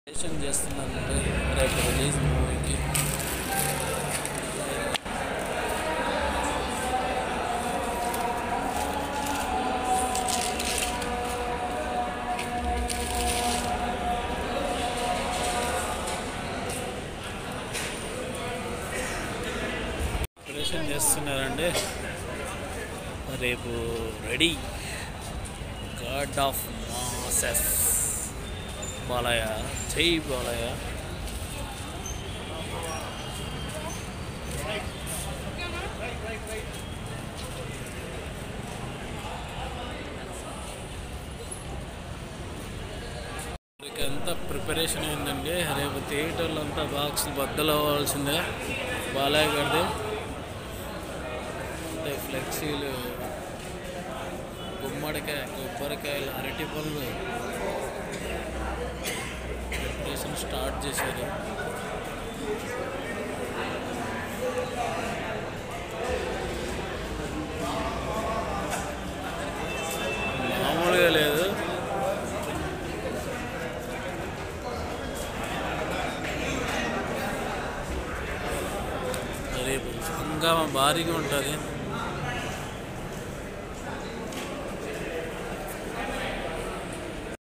preparation చేస్తున్నానంటే రేపు release మూవీకి ప్రిపరేషన్ చేస్తున్నారంటే రేపు ready god of masses Balayya Jai Balayya అంతా ప్రిపరేషన్ అయిందండి రేపు థియేటర్లో అంతా బాక్సులు బద్దలు అవ్వాల్సిందే బాలయ్య గారిది అంటే ఫ్లెక్సీలు గుమ్మడికాయ కొబ్బరికాయలు అరటి పళ్ళు ప్రిపరేషన్ స్టార్ట్ చేశారు మామూలుగా లేదు రేపు హంగామా భారీగా ఉంటుంది